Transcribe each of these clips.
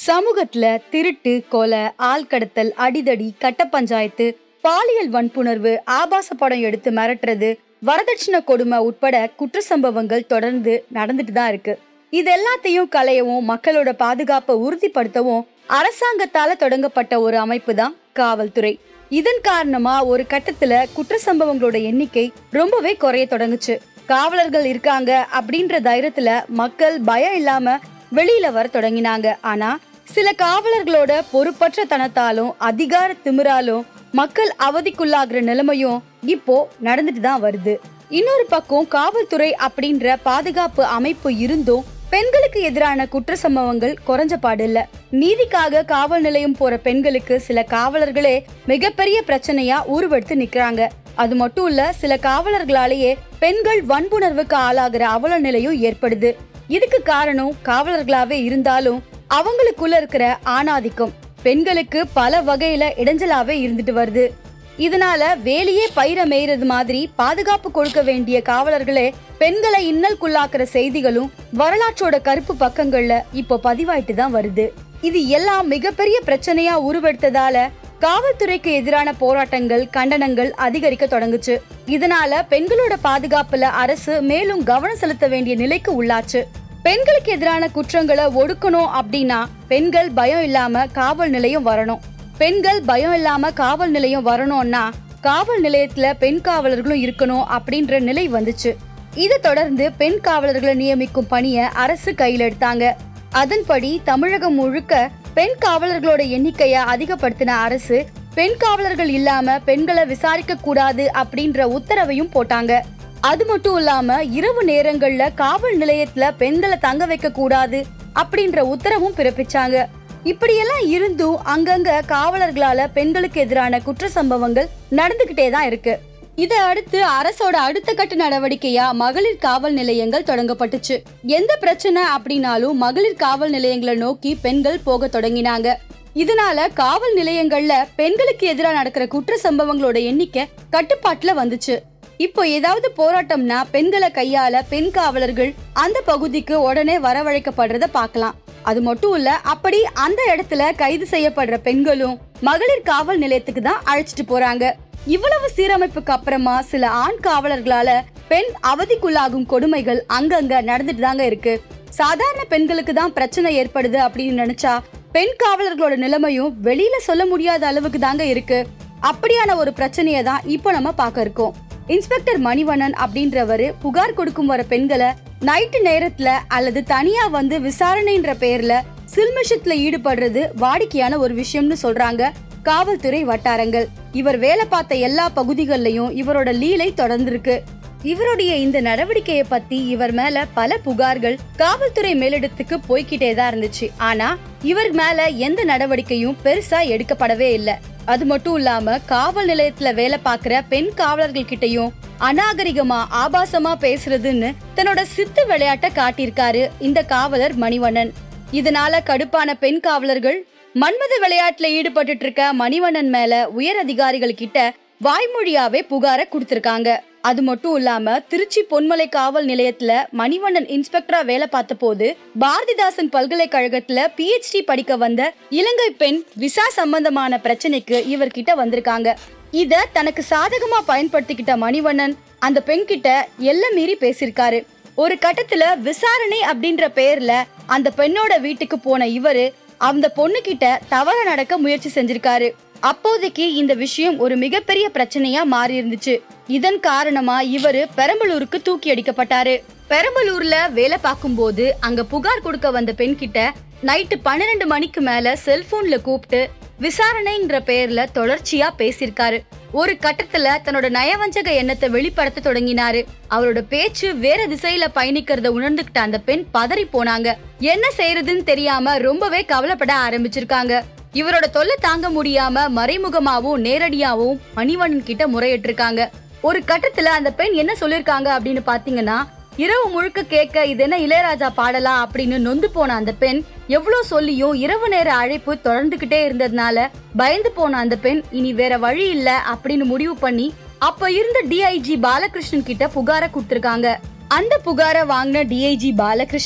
சமூகத்துல திருட்டு கொலை ஆள் கடத்தல் அடிதடி கட்ட பஞ்சாயத்து பாலியல் வன்புணர்வு ஆபாச படம் எடுத்து மிரட்டுறது வரதட்சணை கொடுமை உட்பட குற்ற சம்பவங்கள் தொடர்ந்து நடந்துட்டு தான் இருக்கு இது எல்லாத்தையும் களையவும் மக்களோட பாதுகாப்பை உறுதிப்படுத்தவும் அரசாங்கத்தால தொடங்கப்பட்ட ஒரு அமைப்பு தான் காவல்துறை இதன் காரணமா ஒரு கட்டத்துல குற்ற சம்பவங்களோட எண்ணிக்கை ரொம்பவே குறைய தொடங்குச்சு காவலர்கள் இருக்காங்க அப்படின்ற தைரியத்துல மக்கள் பயம் இல்லாம வெளியில வர தொடங்கினாங்க ஆனா சில காவலர்களோட பொறுப்பற்ற தனத்தாலும் அதிகார திமிராலும் மக்கள் அவதிக்குள்ளாகிற நிலைமையும் இப்போ நடந்துட்டு தான் வருது இன்னொரு பக்கம் காவல்துறை அப்படின்ற பாதுகாப்பு அமைப்பு இருந்தும் பெண்களுக்கு எதிரான குற்ற சம்பவங்கள் குறைஞ்ச பாடில்ல நீதிக்காக காவல் நிலையம் போற பெண்களுக்கு சில காவலர்களே மிகப்பெரிய பிரச்சனையா உருவெடுத்து நிக்கிறாங்க அது மட்டும் இல்ல சில காவலர்களாலேயே பெண்கள் வன்புணர்வுக்கு ஆளாகிற அவல நிலையும் ஏற்படுது இதுக்கு காரணம் காவலர்களாவே இருந்தாலும் அவங்களுக்குள்ள இருக்கிற ஆணாதிக்கம் பெண்களுக்கு பல வகையில இடைஞ்சலாவே இருந்துட்டு வருது இதனால வேலையே பயிர மேய்றது மாதிரி பாதுகாப்பு கொடுக்க வேண்டிய காவலர்களே பெண்களை இன்னல்குள்ளாக்குற செய்திகளும் வரலாற்றோட கருப்பு பக்கங்கள்ல இப்போ பதிவாயிட்டு தான் வருது இது எல்லாம் மிகப்பெரிய பிரச்சனையா உருவெடுத்ததால காவல்துறைக்கு எதிரான போராட்டங்கள் கண்டனங்கள் அதிகரிக்க தொடங்குச்சு இதனால பெண்களோட பாதுகாப்புல அரசு மேலும் கவனம் செலுத்த வேண்டிய நிலைக்கு உள்ளாச்சு பெண்களுக்கு எதிரான குற்றங்களை ஒடுக்கணும் அப்படின்னா பெண்கள் பயம் இல்லாம காவல் நிலையம் வரணும் பெண்கள் பயம் இல்லாம காவல் நிலையம் வரணும்னா காவல் நிலையத்துல பெண் காவலர்களும் இருக்கணும் அப்படின்ற நிலை வந்துச்சு இதை தொடர்ந்து பெண் காவலர்களை நியமிக்கும் பணியை அரசு கையில் எடுத்தாங்க அதன்படி தமிழகம் முழுக்க பெண் காவலர்களோட எண்ணிக்கைய அதிகப்படுத்தின அரசு பெண் காவலர்கள் இல்லாம பெண்களை விசாரிக்க கூடாது அப்படின்ற உத்தரவையும் போட்டாங்க அது மட்டும் இல்லாம இரவு நேரங்கள்ல காவல் நிலையத்துல பெண்களை தங்க வைக்க கூடாது அப்படின்ற உத்தரவும் பிறப்பிச்சாங்க இப்படியெல்லாம் இருந்தும் அங்கங்க காவலர்களால பெண்களுக்கு எதிரான குற்ற சம்பவங்கள் நடந்துகிட்டே தான் இருக்கு இதை அடுத்து அரசோட அடுத்த கட்ட நடவடிக்கையா மகளிர் காவல் நிலையங்கள் தொடங்கப்பட்டுச்சு எந்த பிரச்சனை அப்படின்னாலும் மகளிர் காவல் நிலையங்களை நோக்கி பெண்கள் போக தொடங்கினாங்க இதனால காவல் நிலையங்கள்ல பெண்களுக்கு எதிராக நடக்கிற குற்ற சம்பவங்களோட எண்ணிக்கை கட்டுப்பாட்டுல வந்துச்சு இப்போ ஏதாவது போராட்டம்னா பெண்களை கையால பெண் காவலர்கள் அந்த பகுதிக்கு உடனே வரவழைக்கப்படுறத பார்க்கலாம் அது மட்டும் இல்ல அப்படி அந்த இடத்துல கைது செய்யப்படுற பெண்களும் மகளிர் காவல் நிலையத்துக்கு தான் அழைச்சிட்டு போறாங்க இவ்வளவு சீரமைப்புக்கு அப்புறமா சில ஆண் காவலர்களால பெண் அவதிக்குள்ளாகும் கொடுமைகள் அங்கங்க நடந்துட்டு தாங்க இருக்கு சாதாரண பெண்களுக்கு தான் பிரச்சனை ஏற்படுது அப்படின்னு நினைச்சா பெண் காவலர்களோட நிலைமையும் வெளியில சொல்ல முடியாத அளவுக்கு தாங்க இருக்கு அப்படியான ஒரு பிரச்சனையை தான் இப்போ நம்ம பார்க்க இருக்கோம் இன்ஸ்பெக்டர் மணிவண்ணன் அப்படின்றவரு புகார் கொடுக்கும் வர பெண்களை நைட்டு நேரத்துல அல்லது தனியா வந்து விசாரணைன்ற பேர்ல சில்மிஷத்துல ஈடுபடுறது வாடிக்கையான ஒரு விஷயம்னு சொல்றாங்க காவல்துறை வட்டாரங்கள் இவர் வேலை பார்த்த எல்லா பகுதிகளிலையும் இவரோட லீலை தொடர்ந்திருக்கு இவருடைய இந்த நடவடிக்கையை பத்தி இவர் மேல பல புகார்கள் காவல்துறை மேலிடத்துக்கு போய்கிட்டே தான் இருந்துச்சு ஆனா இவர் மேல எந்த நடவடிக்கையும் பெருசா எடுக்கப்படவே இல்லை அது மட்டும் இல்லாம காவல் நிலையத்துல வேலை பார்க்கிற பெண் காவலர்கள் கிட்டயும் அநாகரிகமா ஆபாசமா பேசுறதுன்னு தன்னோட சித்து விளையாட்ட காட்டியிருக்காரு இந்த காவலர் மணிவண்ணன் இதனால கடுப்பான பெண் காவலர்கள் மன்மத விளையாட்டுல ஈடுபட்டு இருக்க மணிவண்ணன் மேல உயர் அதிகாரிகள் கிட்ட வாய்மொழியாவே புகார கொடுத்திருக்காங்க அது மட்டும் இல்லாம திருச்சி பொன்மலை காவல் நிலையத்துல மணிவண்ணன் இன்ஸ்பெக்டரா வேலை பார்த்த போது பாரதிதாசன் பல்கலைக்கழகத்துல பிஹெச்டி படிக்க வந்த இலங்கை பெண் விசா சம்பந்தமான பிரச்சனைக்கு இவர்கிட்ட வந்திருக்காங்க இத தனக்கு சாதகமா பயன்படுத்திக்கிட்ட மணிவண்ணன் அந்த பெண் கிட்ட எல்லை மீறி பேசியிருக்காரு ஒரு கட்டத்துல விசாரணை அப்படின்ற பேர்ல அந்த பெண்ணோட வீட்டுக்கு போன இவரு அந்த பொண்ணு கிட்ட தவற நடக்க முயற்சி செஞ்சிருக்காரு அப்போதைக்கு இந்த விஷயம் ஒரு மிகப்பெரிய பிரச்சனையா மாறி இருந்துச்சு இதன் காரணமா இவரு பெரம்பலூருக்கு தூக்கி அடிக்கப்பட்டாரு பெரம்பலூர்ல வேலை பார்க்கும்போது அங்க புகார் கொடுக்க வந்த பெண் கிட்ட நைட்டு பன்னிரெண்டு மணிக்கு மேல செல்போன்ல கூப்பிட்டு விசாரணைங்கிற பேர்ல தொடர்ச்சியா பேசியிருக்காரு ஒரு கட்டத்துல தன்னோட நயவஞ்சக எண்ணத்தை வெளிப்படுத்த தொடங்கினாரு அவரோட பேச்சு வேற திசையில பயணிக்கிறத உணர்ந்துகிட்ட அந்த பெண் பதறி போனாங்க என்ன செய்யறதுன்னு தெரியாம ரொம்பவே கவலைப்பட ஆரம்பிச்சிருக்காங்க இவரோட தொல்லை தாங்க முடியாம மறைமுகமாவும் நேரடியாவும் மணிவண்ணன் கிட்ட முறையிட்டிருக்காங்க ஒரு கட்டத்துல அந்த பெண் என்ன சொல்லிருக்காங்க அப்படின்னு பாத்தீங்கன்னா இரவு முழுக்க கேட்க இது என்ன இளையராஜா பாடலா அப்படின்னு நொந்து போன அந்த பெண் எவ்வளவு சொல்லியும் இரவு நேர அழைப்பு தொடர்ந்துகிட்டே இருந்ததுனால பயந்து போன அந்த பெண் இனி வேற வழி இல்ல அப்படின்னு முடிவு பண்ணி அப்ப இருந்த டிஐஜி பாலகிருஷ்ணன் கிட்ட புகார கொடுத்திருக்காங்க அந்த புகார வாங்கின டிஐஜி பாலகிருஷ்ணன்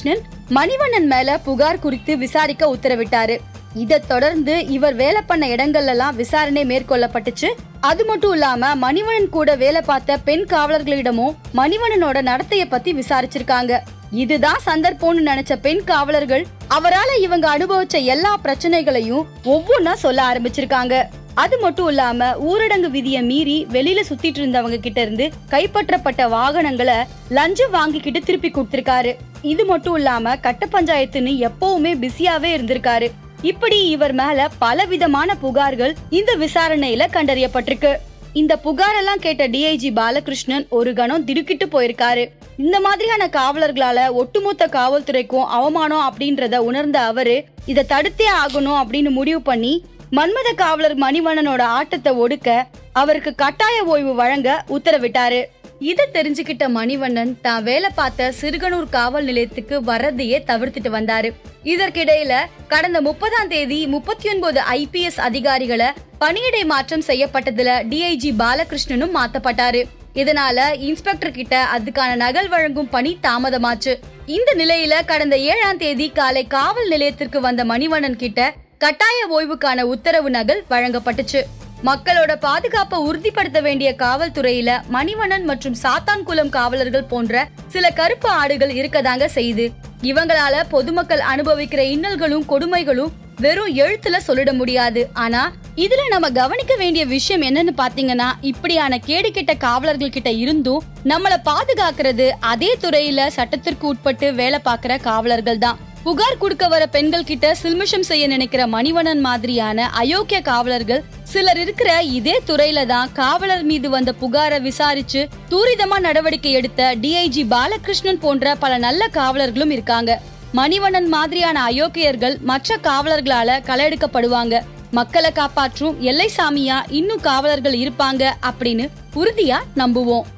மணிவண்ணன் மேல புகார் குறித்து விசாரிக்க உத்தரவிட்டாரு இதை தொடர்ந்து இவர் வேலை பண்ண இடங்கள்ல எல்லாம் விசாரணை மேற்கொள்ளப்பட்டுச்சு அது மட்டும் இல்லாம மணிவண்ணன் கூட வேலை பார்த்த பெண் காவலர்களிடமும் மணிவண்ணனோட நடத்தைய பத்தி விசாரிச்சிருக்காங்க இதுதான் சந்தர்ப்பம்னு நினைச்ச பெண் காவலர்கள் அவரால இவங்க அனுபவிச்ச எல்லா பிரச்சனைகளையும் ஒவ்வொன்னா சொல்ல ஆரம்பிச்சிருக்காங்க அது மட்டும் இல்லாம ஊரடங்கு விதியை மீறி வெளியில சுத்திட்டு இருந்தவங்க கிட்ட இருந்து கைப்பற்றப்பட்ட வாகனங்களை லஞ்சம் வாங்கிக்கிட்டு திருப்பி கொடுத்திருக்காரு இது மட்டும் இல்லாம கட்ட பஞ்சாயத்துன்னு எப்பவுமே பிஸியாவே இருந்திருக்காரு இப்படி இவர் மேல பல விதமான புகார்கள் இந்த விசாரணையில கண்டறியப்பட்டிருக்கு இந்த புகாரெல்லாம் கேட்ட டிஐஜி பாலகிருஷ்ணன் ஒரு கணம் திடுக்கிட்டு போயிருக்காரு இந்த மாதிரியான காவலர்களால ஒட்டுமொத்த காவல்துறைக்கும் அவமானம் அப்படின்றத உணர்ந்த அவரு இதை தடுத்தே ஆகணும் அப்படின்னு முடிவு பண்ணி மன்மத காவலர் மணிவண்ணனோட ஆட்டத்தை ஒடுக்க அவருக்கு கட்டாய ஓய்வு வழங்க உத்தரவிட்டாரு இதை தெரிஞ்சுக்கிட்ட மணிவண்ணன் தான் வேலை பார்த்த சிறுகனூர் காவல் நிலையத்துக்கு வர்றதையே தவிர்த்துட்டு வந்தாரு இதற்கிடையில கடந்த முப்பதாம் தேதி முப்பத்தி ஒன்பது ஐபிஎஸ் அதிகாரிகளை பணியிடை மாற்றம் செய்யப்பட்டதுல டிஐஜி பாலகிருஷ்ணனும் மாத்தப்பட்டாரு இதனால இன்ஸ்பெக்டர் கிட்ட அதுக்கான நகல் வழங்கும் பணி தாமதமாச்சு இந்த நிலையில கடந்த ஏழாம் தேதி காலை காவல் நிலையத்திற்கு வந்த மணிவண்ணன் கிட்ட கட்டாய ஓய்வுக்கான உத்தரவு நகல் வழங்கப்பட்டுச்சு மக்களோட பாதுகாப்பை உறுதிப்படுத்த வேண்டிய காவல்துறையில மணிவண்ணன் மற்றும் சாத்தான்குளம் காவலர்கள் போன்ற சில கருப்பு ஆடுகள் இருக்கதாங்க செய்யுது இவங்களால பொதுமக்கள் அனுபவிக்கிற இன்னல்களும் கொடுமைகளும் வெறும் எழுத்துல சொல்லிட முடியாது ஆனா இதுல நம்ம கவனிக்க வேண்டிய விஷயம் என்னன்னு பாத்தீங்கன்னா இப்படியான கேடு கெட்ட காவலர்கள் கிட்ட இருந்தும் நம்மள பாதுகாக்கிறது அதே துறையில சட்டத்திற்கு உட்பட்டு வேலை பார்க்கிற காவலர்கள் தான் புகார் கொடுக்க வர பெண்கள் கிட்ட சில்மிஷம் செய்ய நினைக்கிற மணிவண்ணன் மாதிரியான அயோக்கிய காவலர்கள் சிலர் இருக்கிற இதே துறையில தான் காவலர் மீது வந்த புகாரை விசாரிச்சு தூரிதமா நடவடிக்கை எடுத்த டிஐஜி பாலகிருஷ்ணன் போன்ற பல நல்ல காவலர்களும் இருக்காங்க மணிவண்ணன் மாதிரியான அயோக்கியர்கள் மற்ற காவலர்களால களெடுக்கப்படுவாங்க மக்களை காப்பாற்றும் எல்லை சாமியா இன்னும் காவலர்கள் இருப்பாங்க அப்படின்னு உறுதியா நம்புவோம்